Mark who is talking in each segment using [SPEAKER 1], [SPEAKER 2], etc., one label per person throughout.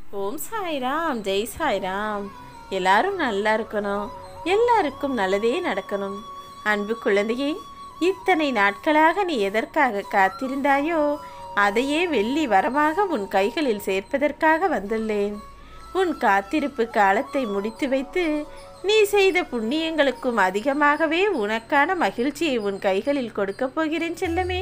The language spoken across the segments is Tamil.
[SPEAKER 1] ஓம் சாய்ராம் ஜெய் சாய்ராம் எல்லாரும் நல்லா இருக்கணும் எல்லாருக்கும் நல்லதே நடக்கணும் அன்பு குழந்தையே இத்தனை நாட்களாக நீ எதற்காக காத்திருந்தாயோ அதையே வெள்ளி வரமாக உன் கைகளில் சேர்ப்பதற்காக வந்துள்ளேன் உன் காத்திருப்பு காலத்தை முடித்து வைத்து நீ செய்த புண்ணியங்களுக்கும் அதிகமாகவே உனக்கான மகிழ்ச்சியை உன் கைகளில் கொடுக்கப் போகிறேன் செல்லமே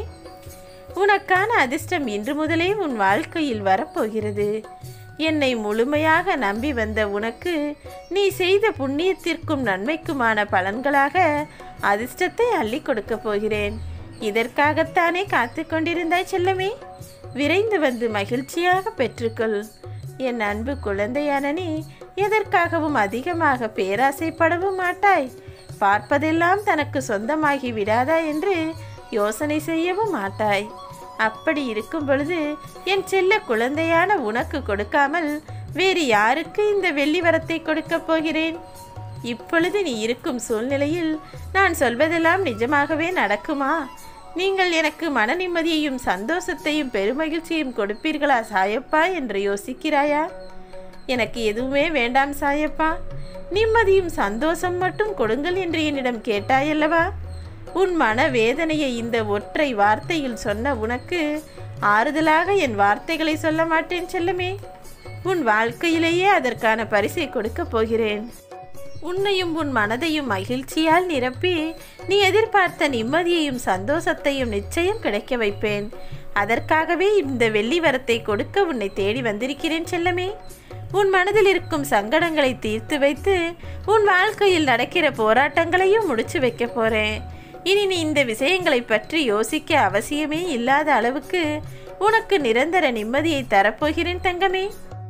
[SPEAKER 1] உனக்கான அதிர்ஷ்டம் இன்று முதலே உன் வாழ்க்கையில் வரப்போகிறது என்னை முழுமையாக நம்பி வந்த உனக்கு நீ செய்த புண்ணியத்திற்கும் நன்மைக்குமான பலன்களாக அதிர்ஷ்டத்தை அள்ளி கொடுக்கப் போகிறேன் இதற்காகத்தானே காத்து கொண்டிருந்தாய் செல்லமே விரைந்து வந்து மகிழ்ச்சியாக பெற்றுக்கொள் என் அன்பு குழந்தையான நீ எதற்காகவும் அதிகமாக பேராசைப்படவும் மாட்டாய் பார்ப்பதெல்லாம் தனக்கு சொந்தமாகி விடாதா என்று யோசனை செய்யவும் மாட்டாய் அப்படி இருக்கும் பொழுது என் செல்ல குழந்தையான உனக்கு கொடுக்காமல் வேறு யாருக்கு இந்த வெள்ளி வரத்தை கொடுக்கப் போகிறேன் இப்பொழுது நீ இருக்கும் சூழ்நிலையில் நான் சொல்வதெல்லாம் நிஜமாகவே நடக்குமா நீங்கள் எனக்கு மன நிம்மதியையும் சந்தோஷத்தையும் பெருமகிழ்ச்சியையும் கொடுப்பீர்களா சாயப்பா என்று யோசிக்கிறாயா எனக்கு எதுவுமே வேண்டாம் சாயப்பா நிம்மதியும் சந்தோஷம் மட்டும் கொடுங்கள் என்று என்னிடம் கேட்டாயல்லவா உன் மன வேதனையை இந்த ஒற்றை வார்த்தையில் சொன்ன உனக்கு ஆறுதலாக என் வார்த்தைகளை சொல்ல மாட்டேன் செல்லமே உன் வாழ்க்கையிலேயே அதற்கான பரிசை கொடுக்கப் போகிறேன் உன்னையும் உன் மனதையும் மகிழ்ச்சியால் நிரப்பி நீ எதிர்பார்த்த நிம்மதியையும் சந்தோஷத்தையும் நிச்சயம் கிடைக்க வைப்பேன் அதற்காகவே இந்த வெள்ளி வரத்தை கொடுக்க உன்னை தேடி வந்திருக்கிறேன் செல்லமே உன் மனதில் இருக்கும் சங்கடங்களை தீர்த்து வைத்து உன் வாழ்க்கையில் நடக்கிற போராட்டங்களையும் முடிச்சு வைக்க போறேன் இனி நீ இந்த விஷயங்களை பற்றி யோசிக்க அவசியமே இல்லாத அளவுக்கு உனக்கு நிரந்தர நிம்மதியை தரப்போகிறேன் தங்கமே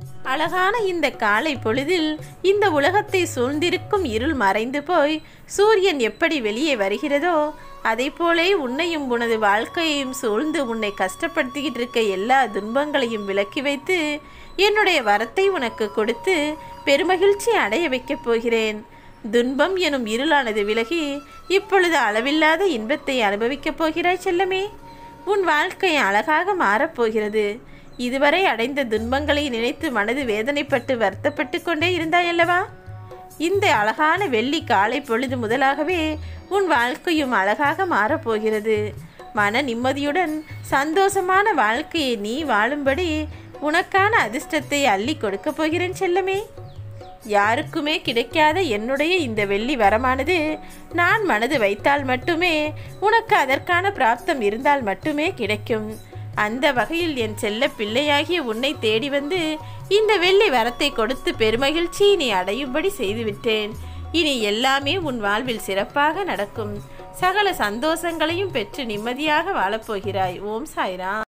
[SPEAKER 1] அழகான இந்த காலை பொழுதில் இந்த உலகத்தை சூழ்ந்திருக்கும் இருள் மறைந்து போய் சூரியன் எப்படி வெளியே வருகிறதோ அதை போலே உன்னையும் உனது வாழ்க்கையையும் சூழ்ந்து உன்னை கஷ்டப்படுத்திக்கிட்டு இருக்க எல்லா துன்பங்களையும் விலக்கி வைத்து என்னுடைய வரத்தை உனக்கு கொடுத்து பெருமகிழ்ச்சி அடைய வைக்கப் போகிறேன் துன்பம் எனும் இருளானது விலகி இப்பொழுது அளவில்லாத இன்பத்தை அனுபவிக்கப் போகிறாய் செல்லமே உன் வாழ்க்கை அழகாக மாறப்போகிறது இதுவரை அடைந்த துன்பங்களை நினைத்து மனது வேதனைப்பட்டு வருத்தப்பட்டு கொண்டே இருந்தாயல்லவா இந்த அழகான வெள்ளி காலை பொழுது முதலாகவே உன் வாழ்க்கையும் அழகாக மாறப்போகிறது மன நிம்மதியுடன் சந்தோஷமான வாழ்க்கையை நீ வாழும்படி உனக்கான அதிர்ஷ்டத்தை அள்ளி கொடுக்கப் போகிறேன் செல்லமே யாருக்குமே கிடைக்காத என்னுடைய இந்த வெள்ளி வரமானது நான் மனது வைத்தால் மட்டுமே உனக்கு அதற்கான பிராப்தம் இருந்தால் மட்டுமே கிடைக்கும் அந்த வகையில் என் செல்ல பிள்ளையாகிய உன்னை தேடி வந்து இந்த வெள்ளி வரத்தை கொடுத்து பெருமகிழ்ச்சி நீ அடையும்படி செய்துவிட்டேன் இனி எல்லாமே உன் வாழ்வில் சிறப்பாக நடக்கும் சகல சந்தோஷங்களையும் பெற்று நிம்மதியாக வாழப்போகிறாய் ஓம் சாய்ராம்